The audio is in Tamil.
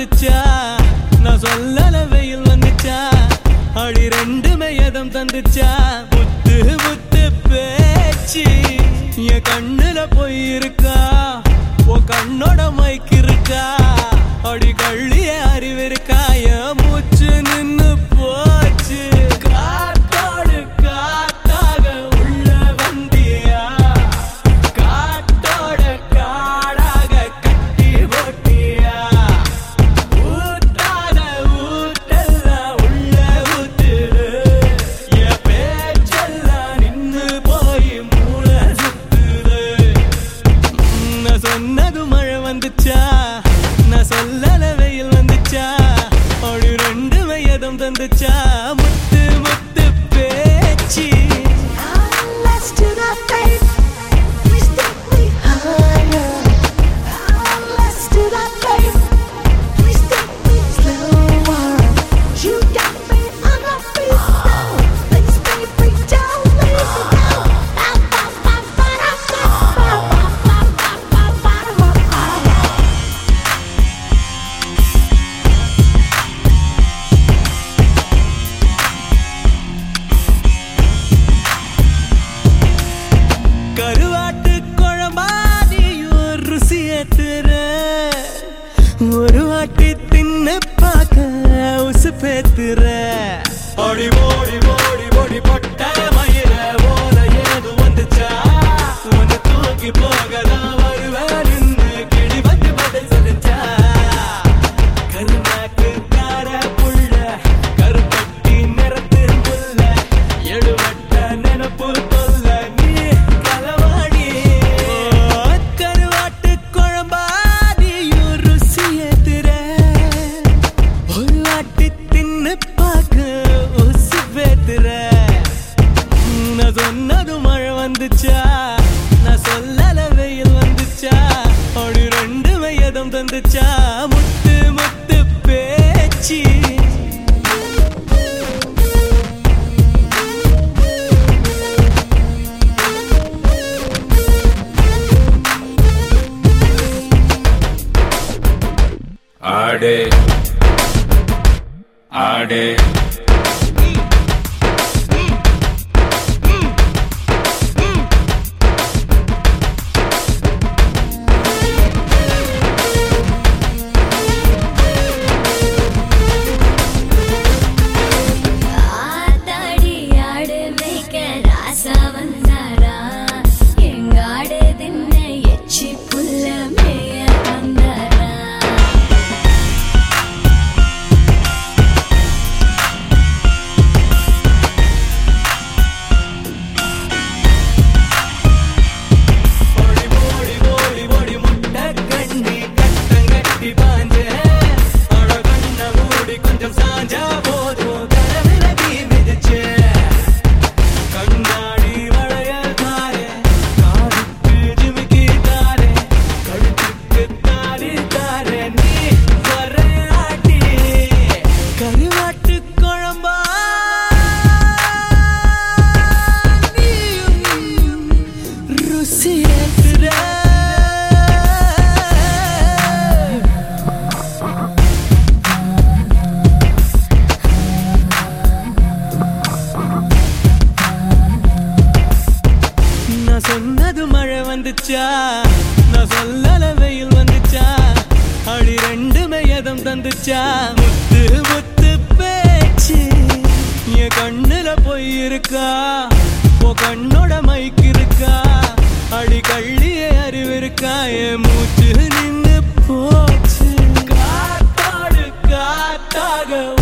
வந்துச்சா நான் சொல்லல வெயில் வந்துச்சா அடி ரெண்டுமே எதம் தந்துச்சா முத்து முத்து பேச்சு என் கண்ணுல போய் இருக்கா உன் கண்ணோட மைக்கு இருக்கா அடி கள்ளிய அறிவு இருக்கா என் மூச்சு நின்னு போச்சு காத்தோடு காத்தாக உள்ள வந்தியா காத்தோட காடாக கட்டி போட்டியா ஊத்தாத ஊட்டெல்லாம் உள்ள ஊத்துது என் பேச்செல்லாம் நின்னு போய் மூளை சுத்துது நான் சொன்னது மழை வந்துச்சா நான் சொல்லல வெயில் வந்துச்சா அப்படி ரெண்டு வயதும் தந்துச்சா முத்து முத்து பேச்சு Let's do that, babe. We step me higher. Let's do that, babe. We step me slower. You got me on my feet now. Let's baby down, leave me down. Ba, ba, ba, ba, da, ba, ba, ba, ba, ba, ba, ba, ba, ba. கருவாட்டு குழம்பாதியும் ருசி ஏத்துற ஒரு வாட்டி தின்னு பார்க்க உசு பேத்துற ஓடி ஓடி ஓடி ஓடி பொட்ட மயிர ஓல ஏது வந்துச்சா உன்னை தூக்கி போகலாம் வருவேன் நின்னு கிளி வந்து பதில் சொல்லுச்சா கருநாக்கு கார புள்ள கருப்பட்டி நிறத்து முல்ல எடுவட்ட நினப்பு தொல்ல நீ களவாடி கருவாட்டு குழம்பாதியும் ருசிய திற ஒரு வாட்டி தின்னு பார்க்க உசு பேத்துற நான் சொன்னது மழை வந்துச்சா நான் சொல்லல வெயில் வந்துச்சா அப்படி ரெண்டு வயதும் தந்துச்சா முத்து முத்து பேச்சு ஆடு ஆடு ஆத்தாடி ஆடு மேய்க்க ராசா வந்தாரா எங்க ஆடு தின்ன எச்சி புல்ல மேய வந்தாரா ஓடி ஓடி ஓடி ஓடி முட்டை கண்ணி கட்டங்கட்டி பாஞ்ச அட கண்ண மூடி கொஞ்சம் சாஞ்சா போதும் கரவில தீ மிதிச்சே கண்ணாடி வளையல் தாரே காதுக்கு ஜிமிக்கி தாரே கழுத்துக்கு தாடி தாரே நீ வரையாட்டி கருவாட்டு குழம்பா நீயும் ருசியேத்துற நான் சொன்னது மழை வந்துச்சா நான் சொல்லல வெயில் வந்துச்சா அடி ரெண்டுமே எதம் தந்துச்சா முத்து முத்து பேச்சு என் கண்ணுல போய் இருக்கா உன் கண்ணோட மைக்கு இருக்கா அடி கள்ளிய அறிவு இருக்கா என் மூச்சு நின்னு போச்சு காத்தாடு காத்தாக